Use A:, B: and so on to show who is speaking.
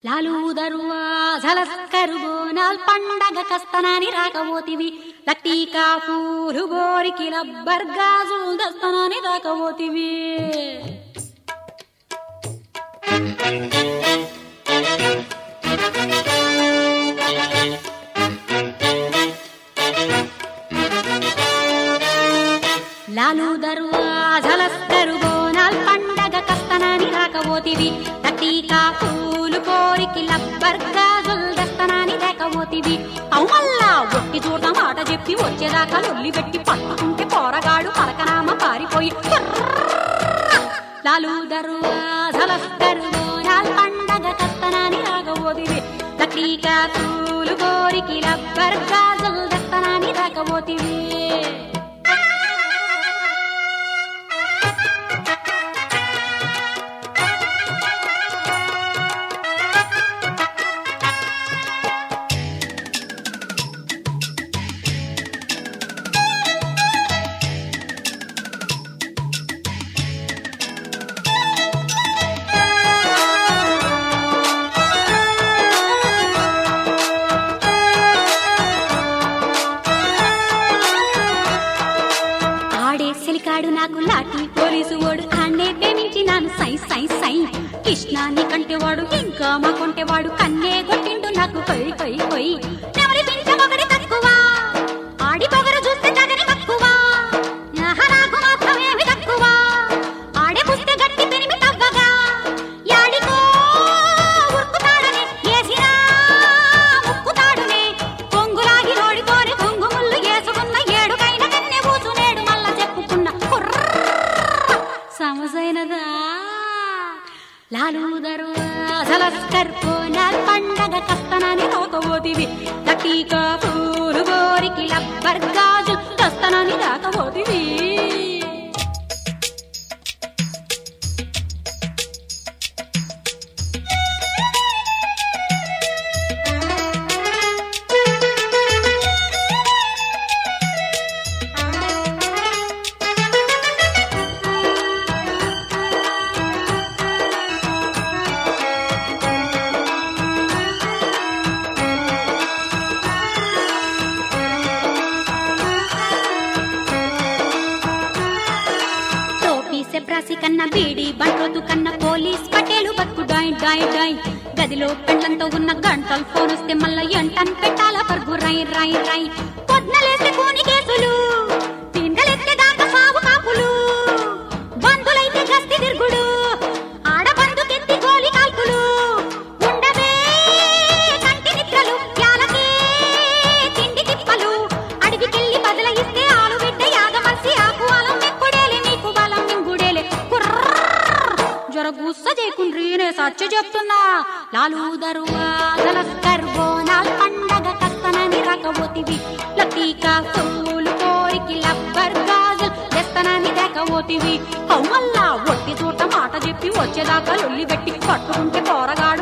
A: లాలు దరువాజలస్కరు బోనాల్ పండగ కస్తనాని రాకపోతివి లట్టీకా పూలు గోరికి లబ్బర్ గాజులు దస్తనాని రాకపోతివి లాలు దరువాజలస్కరు బోనాల్ పండగ కస్తనాని రాకపోతివి లట్టీకా పూలు కోరికి లబ్బర్ గాజులు దస్తనాని రాకపోతివి అవుమల్లా ఒట్టి చూడ మాట చెప్పి వచ్చేదాకా లొల్లి పెట్టి పట్టుకుంటే పోరగాడు పరకనామ పారిపోయి లాలు దరువాజలస్కరు బోనాల్ పండగ కస్తనాని రాకపోతివి లట్టీకా పూలు కోరికి లబ్బర్ గాజులు దస్తనాని రాకపోతివి ఆడే సెలికాడు నాకు లాటి పోలీసు ఓడు ఆడే ప్రేమించి నాను సై సై సై కృష్ణాన్ని కంటేవాడు ఇంకా మా కొంటేవాడు కన్నే కొట్టిండు నాకు కొయ్ కొయ్ కొయ్ నెవరి పెంచమొకటి తక్కువ ఆడి పొగరు చూస్తే తగని తక్కువ ఆహా, నాకు మాత్రమేమి తక్కువ ఆడే పుస్తే గట్టి పెరిమి తవ్వగా యాడికో ఉరుకుతాడనే ఏసినా ముక్కుతాడునే కొంగులాగి నోడికోరి కొంగు ముళ్ళు ఏసుకున్న ఏడుకైన కన్నె కూసునేడు మల్ల చెప్పుకున్న కుర్ర సమసైనదా లాలు దరువాజలస్కర్ పోనాల్ పండగ కస్తనాని రాకపోతివి లటీకా పూలు గోరికి లబ్బర్ గాజు కస్తనాని రాకపోతివి టోపీ సెప్రాసి కన్నా బీడి బంట్రోతు కన్నా పోలీస్ పటేలు బతుకు డాయ్ డాయ్ డాయ్ గదిలో పెండ్లంతో ఉన్న గంటలు ఫోన్ వస్తే మళ్ళా ఎంటన్ పెట్టాల పరుగు రై రై రై పొద్దులేస్తే కోని కేసులు తింగలేస్తే దాంట్లో సాగు కాపులు బంధులైతే గస్తి తిరుగుడు ఆడబందుకెత్తి గోలి కాల్పులు ఉండవే కంటి నిద్రలు యాలకే తిండి తిప్పలు అడవికెళ్ళి బదలయిస్తే ఆలు బిడ్డ యాగమర్సి ఆకు అలం ఎక్కుడేలే నీకు బలం మింగుడేలే కుర్ర జర గుస్స చేయకుండ్రి నే సచ్చ చెప్తున్నా లాలు దరువాజలస్కర్ బోనాల్ పండగ కస్తనని రకబోతివి లతీకా పూలు కోరికి లబ్బర్ గాజులు తెస్తనని తెకబోతివి అవుమల్లా ఒట్టి చూట మాట చెప్పి వచ్చేదాకా లొల్లి పెట్టి పట్టుకుంటే పోరగాడు